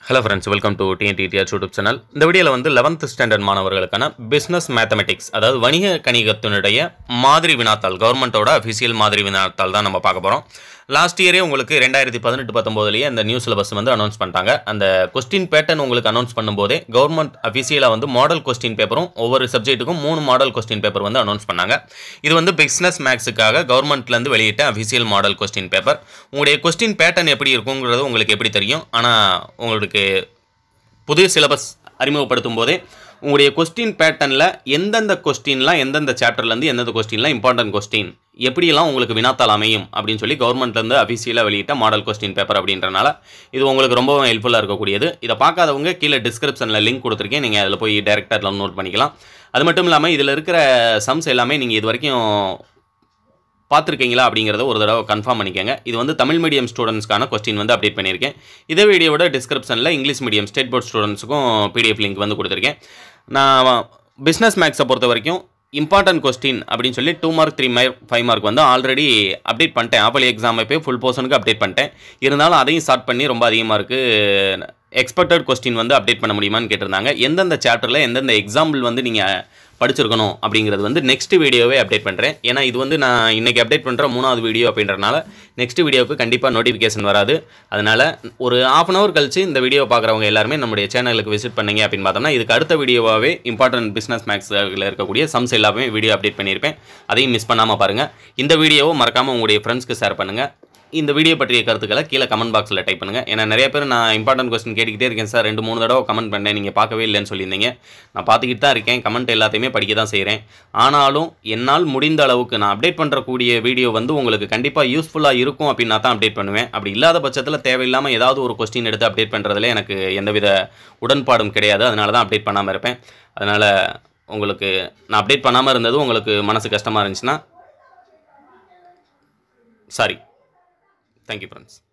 hello friends welcome to TNTDR YouTube channel இந்த வீடியோவில் வந்து லெவன்த் ஸ்டாண்டர்ட் மாணவர்களுக்கான பிஸ்னஸ் மேத்தமெட்டிக்ஸ் அதாவது வணிக கணிகத்தினுடைய மாதிரி வினாத்தாள் கவர்மெண்ட்டோட அஃபிஷியல் மாதிரி வினாத்தாள் தான் நம்ம பார்க்க போகிறோம் லாஸ்ட் இயரே உங்களுக்கு ரெண்டாயிரத்தி பதினெட்டு பத்தொம்போதுலேயே அந்த நியூ சிலபஸ் வந்து அனௌன்ஸ் பண்ணிட்டாங்க அந்த கொஸ்டின் பேட்டர்ன் உங்களுக்கு அனௌன்ஸ் பண்ணும்போதே கவர்மெண்ட் அஃபிஷியலாக வந்து மாடல் கொஸ்டின் பேப்பரும் ஒவ்வொரு சப்ஜெக்ட்டுக்கும் மூணு மாடல் கொஸ்டின் பேப்பர் வந்து அனௌன்ஸ் பண்ணாங்க இது வந்து பிஸ்னஸ் மேக்ஸுக்காக கவர்மெண்ட்லேருந்து வெளியிட்ட அஃபிஷியல் மாடல் கொஸ்டின் பேப்பர் உங்களுடைய கொஸ்டின் பேட்டர்ன் எப்படி இருக்குங்கிறது உங்களுக்கு எப்படி தெரியும் ஆனால் உங்களுக்கு புதிய சிலபஸ் அறிமுகப்படுத்தும் போதே உங்களுடைய கொஸ்டின் பேட்டர்னில் எந்தெந்த கொஸ்டின்லாம் எந்தெந்த சாப்டர்லேருந்து எந்தெந்த கொஸ்டின்லாம் இம்பார்ட்டன்ட் கொஸ்டின் எப்படியெல்லாம் உங்களுக்கு வினாத்தாள் அமையும் அப்படின்னு சொல்லி கவர்மெண்ட்லேருந்து அஃபிஷியலாக வெளியிட்ட மாடல் கொஸ்டின் பேப்பர் அப்படின்றனால இது உங்களுக்கு ரொம்பவும் ஹெல்ப்ஃபுல்லாக இருக்கக்கூடியது இதை பார்க்காதவங்க கீழே டிஸ்கிரிப்ஷனில் லிங்க் கொடுத்துருக்கேன் நீங்கள் அதில் போய் டேரெக்டாக நோட் பண்ணிக்கலாம் அது மட்டும் இல்லாமல் இதில் இருக்கிற சம்ஸ் எல்லாமே நீங்கள் இது வரைக்கும் பார்த்துருக்கீங்களா அப்படிங்கிறத ஒரு தடவை கன்ஃபார்ம் பண்ணிக்கோங்க இது வந்து தமிழ் மீடியம் ஸ்டூடெண்ட்ஸ்க்கான கொஸ்டின் வந்து அப்டேட் பண்ணியிருக்கேன் இதே வீடியோட டிஸ்கிரிப்ஷனில் இங்கிலீஷ் மீடியம் ஸ்டேட் போர்ட் ஸ்டூடெண்ட்ஸுக்கும் பிடிஎஃப் லிங்க் வந்து கொடுத்துருக்கேன் நான் பிஸ்னஸ் மேக்ஸை பொறுத்த வரைக்கும் இம்பார்ட்டன்ட் கொஸ்டின் அப்படின்னு சொல்லி two mark three mark five mark வந்து ஆல்ரெடி அப்டேட் பண்ணிட்டேன் ஆப்பலி எக்ஸாம் போய் ஃபுல் போர்ஷனுக்கு அப்டேட் பண்ணிட்டேன் இருந்தாலும் அதையும் ஸ்டார்ட் பண்ணி ரொம்ப அதிகமாக இருக்குது எக்ஸ்பெக்டட் கொஸ்டின் வந்து அப்டேட் பண்ண முடியுமான்னு கேட்டிருந்தாங்க எந்தெந்த சாப்டரில் எந்தெந்த எக்ஸாம்பிள் வந்து நீங்கள் படிச்சிருக்கணும் அப்படிங்கிறது வந்து நெக்ஸ்ட் வீடியோவே அப்டேட் பண்ணுறேன் ஏன்னா இது வந்து நான் இன்றைக்கி அப்டேட் பண்ணுற மூணாவது வீடியோ அப்படின்றனால நெக்ஸ்ட் வீடியோவுக்கு கண்டிப்பாக நோட்டிஃபிகேஷன் வராது அதனால் ஒரு ஆஃப் அன் ஹவர் கழிச்சு இந்த வீடியோ பார்க்குறவங்க எல்லாருமே நம்முடைய சேனலுக்கு விசிட் பண்ணீங்க அப்படின்னு பார்த்தோம்னா இதுக்கு அடுத்த வீடியோவாகவே இம்பார்ட்டன்ட் பிஸ்னஸ் மேக்ஸில் இருக்கக்கூடிய சம்ஸ் எல்லாமே வீடியோ அப்டேட் பண்ணியிருப்பேன் அதையும் மிஸ் பண்ணாமல் பாருங்கள் இந்த வீடியோவை மறக்காமல் உங்களுடைய ஃப்ரெண்ட்ஸ்க்கு ஷேர் பண்ணுங்கள் இந்த வீடியோ பற்றிய கருத்துக்களை கீழே கமெண்ட் பாக்ஸில் டைப் பண்ணுங்கள் ஏன்னா நிறைய பேர் நான் இம்பார்ட்டன்ட் கொஸ்டின் கேட்டுக்கிட்டே இருக்கேன் சார் ரெண்டு மூணு தடவை கமெண்ட் பண்ணேன் நீங்கள் பார்க்கவே இல்லைன்னு சொல்லியிருந்தீங்க நான் பார்த்துக்கிட்டு தான் இருக்கேன் கமெண்ட் எல்லாத்தையுமே படிக்க தான் செய்கிறேன் ஆனாலும் என்னால் முடிந்த அளவுக்கு நான் அப்டேட் பண்ணுறக்கூடிய வீடியோ வந்து உங்களுக்கு கண்டிப்பாக யூஸ்ஃபுல்லாக இருக்கும் அப்படின்னா தான் அப்டேட் பண்ணுவேன் அப்படி இல்லாத பட்சத்தில் தேவையில்லாமல் ஏதாவது ஒரு கொஸ்டின் எடுத்து அப்டேட் பண்ணுறதுல எனக்கு எந்தவித உடன்பாடும் கிடையாது அதனால தான் அப்டேட் பண்ணாமல் இருப்பேன் அதனால் உங்களுக்கு நான் அப்டேட் பண்ணாமல் இருந்தது உங்களுக்கு மனசு கஷ்டமாக இருந்துச்சுன்னா சாரி தேங்க்யூ ஃப்ரெண்ட்ஸ்